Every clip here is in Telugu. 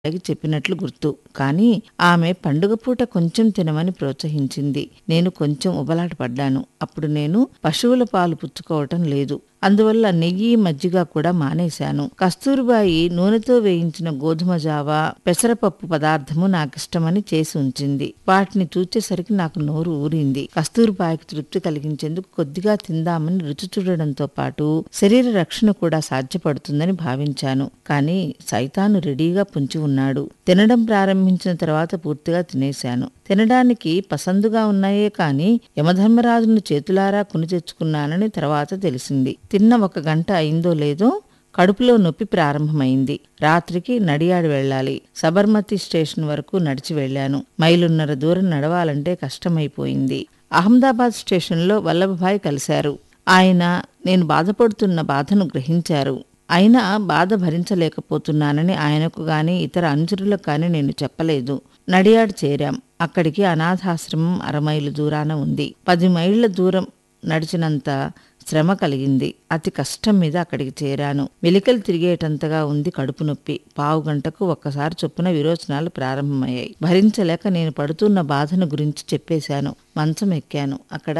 అడిగి చెప్పినట్లు గుర్తు కానీ ఆమె పండుగ పూట కొంచెం తినమని ప్రోత్సహించింది నేను కొంచెం ఉబలాట పడ్డాను అప్పుడు నేను పశువుల పాలు పుచ్చుకోవటం లేదు అందువల్ల నెయ్యి మజ్జిగ కూడా మానేశాను కస్తూరిబాయి నూనెతో వేయించిన గోధుమ జావా పెసరపప్పు పదార్థము నాకిష్టమని చేసి ఉంచింది వాటిని చూచేసరికి నాకు నోరు ఊరింది కస్తూరిబాయికి తృప్తి కలిగించేందుకు కొద్దిగా తిందామని రుచి చూడడంతో పాటు శరీర రక్షణ కూడా సాధ్యపడుతుందని భావించాను కానీ సైతాను రెడీగా పుంచి ఉన్నాడు తినడం ప్రారంభించిన తర్వాత పూర్తిగా తినేశాను తినడానికి పసందుగా ఉన్నాయే కాని యమధర్మరాజును చేతులారా కొని తెచ్చుకున్నానని తర్వాత తెలిసింది తిన్న ఒక గంట అయిందో లేదో కడుపులో నొప్పి ప్రారంభమైంది రాత్రికి నడియాడి వెళ్ళాలి సబర్మతి స్టేషన్ వరకు నడిచి వెళ్ళాను మైలున్నర దూరం నడవాలంటే కష్టమైపోయింది అహ్మదాబాద్ స్టేషన్లో వల్లభభాయ్ కలిశారు ఆయన నేను బాధపడుతున్న బాధను గ్రహించారు అయినా బాధ భరించలేకపోతున్నానని ఆయనకు గాని ఇతర అనుచరులకు కానీ నేను చెప్పలేదు నడియాడ్ చేరాం అక్కడికి అనాథాశ్రమం అరమైలు దూరాన ఉంది పది మైళ్ళ దూరం నడిచినంత శ్రమ కలిగింది అతి కష్టం మీద అక్కడికి చేరాను వెలికలు తిరిగేటంతగా ఉంది కడుపు నొప్పి పావు గంటకు ఒక్కసారి చొప్పున విరోచనాలు ప్రారంభమయ్యాయి భరించలేక నేను పడుతున్న బాధను గురించి చెప్పేశాను మంచం ఎక్కాను అక్కడ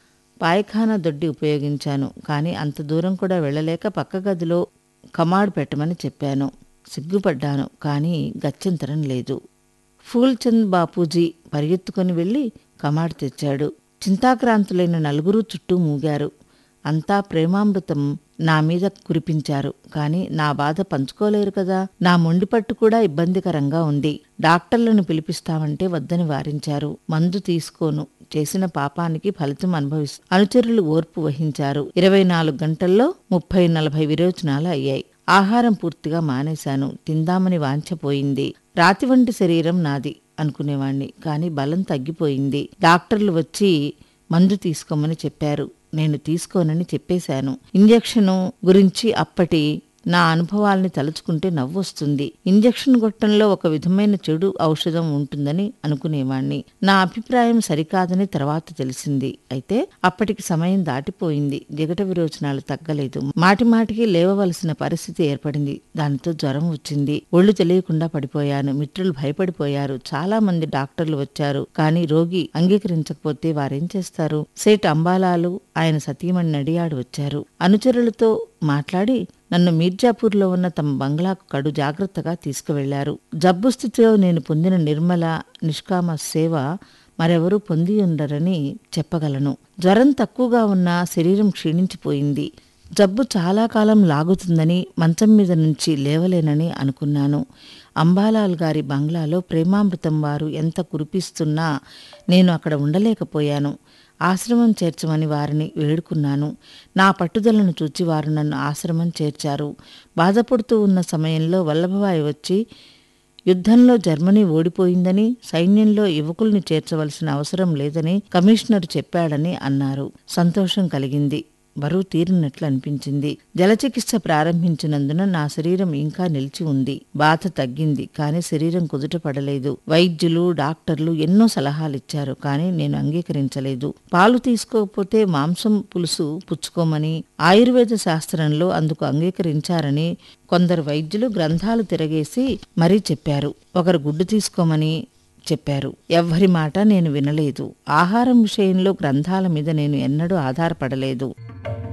పాయఖానా దొడ్డి ఉపయోగించాను కానీ అంత దూరం కూడా వెళ్ళలేక పక్క గదిలో కమాడు పెట్టమని చెప్పాను సిగ్గుపడ్డాను కానీ గత్యంతరం లేదు ఫూల్చంద్ బాపూజీ పరిగెత్తుకొని వెళ్ళి కమాడు తెచ్చాడు చింతాక్రాంతులైన నలుగురు చుట్టూ మూగారు అంతా ప్రేమామృతం నా మీద కురిపించారు కానీ నా బాధ పంచుకోలేరు కదా నా మొండిపట్టు కూడా ఇబ్బందికరంగా ఉంది డాక్టర్లను పిలిపిస్తామంటే వద్దని వారించారు మందు తీసుకోను చేసిన పాపానికి ఫలితం అనుభవిస్తూ అనుచరులు ఓర్పు వహించారు ఇరవై నాలుగు గంటల్లో ముప్పై నలభై విరోచనాలు అయ్యాయి ఆహారం పూర్తిగా మానేశాను తిందామని వాంఛపోయింది రాతి వంటి శరీరం నాది అనుకునేవాణ్ణి కానీ బలం తగ్గిపోయింది డాక్టర్లు వచ్చి మందు తీసుకోమని చెప్పారు నేను తీసుకోనని చెప్పేశాను ఇంజెక్షను గురించి అప్పటి నా అనుభవాల్ని తలుచుకుంటే నవ్వొస్తుంది ఇంజెక్షన్ గొట్టంలో ఒక విధమైన చెడు ఔషధం ఉంటుందని అనుకునేవాణ్ణి నా అభిప్రాయం సరికాదని తర్వాత తెలిసింది అయితే అప్పటికి సమయం దాటిపోయింది జిగట విరోచనాలు తగ్గలేదు మాటి మాటికి లేవవలసిన పరిస్థితి ఏర్పడింది దానితో జ్వరం వచ్చింది ఒళ్ళు తెలియకుండా పడిపోయాను మిత్రులు భయపడిపోయారు చాలా మంది డాక్టర్లు వచ్చారు కానీ రోగి అంగీకరించకపోతే వారేం చేస్తారు సేట్ అంబాలాలు ఆయన సతీమణి నడియాడు వచ్చారు అనుచరులతో మాట్లాడి నన్ను మీర్జాపూర్లో ఉన్న తమ బంగ్లాకు కడు జాగ్రత్తగా తీసుకువెళ్లారు జబ్బు స్థితిలో నేను పొందిన నిర్మల నిష్కామ సేవ మరెవరూ పొంది ఉండరని చెప్పగలను జ్వరం తక్కువగా ఉన్న శరీరం క్షీణించిపోయింది జబ్బు చాలా కాలం లాగుతుందని మంచం మీద నుంచి లేవలేనని అనుకున్నాను అంబాలాల్ గారి బంగ్లాలో ప్రేమామృతం వారు ఎంత కురిపిస్తున్నా నేను అక్కడ ఉండలేకపోయాను ఆశ్రమం చేర్చమని వారిని వేడుకున్నాను నా పట్టుదలను చూచి వారు నన్ను ఆశ్రమం చేర్చారు బాధపడుతూ ఉన్న సమయంలో వల్లభబాయి వచ్చి యుద్ధంలో జర్మనీ ఓడిపోయిందని సైన్యంలో యువకుల్ని చేర్చవలసిన అవసరం లేదని కమిషనర్ చెప్పాడని అన్నారు సంతోషం కలిగింది బరువు తీరినట్లు అనిపించింది జలచికిత్స ప్రారంభించినందున నా శరీరం ఇంకా నిలిచి ఉంది బాధ తగ్గింది కానీ శరీరం కుదుట పడలేదు వైద్యులు డాక్టర్లు ఎన్నో సలహాలు ఇచ్చారు కానీ నేను అంగీకరించలేదు పాలు తీసుకోకపోతే మాంసం పులుసు పుచ్చుకోమని ఆయుర్వేద శాస్త్రంలో అందుకు అంగీకరించారని కొందరు వైద్యులు గ్రంథాలు తిరగేసి మరీ చెప్పారు ఒకరు గుడ్డు తీసుకోమని చెప్పారు ఎవ్వరి మాట నేను వినలేదు ఆహారం విషయంలో గ్రంథాల మీద నేను ఎన్నడూ ఆధారపడలేదు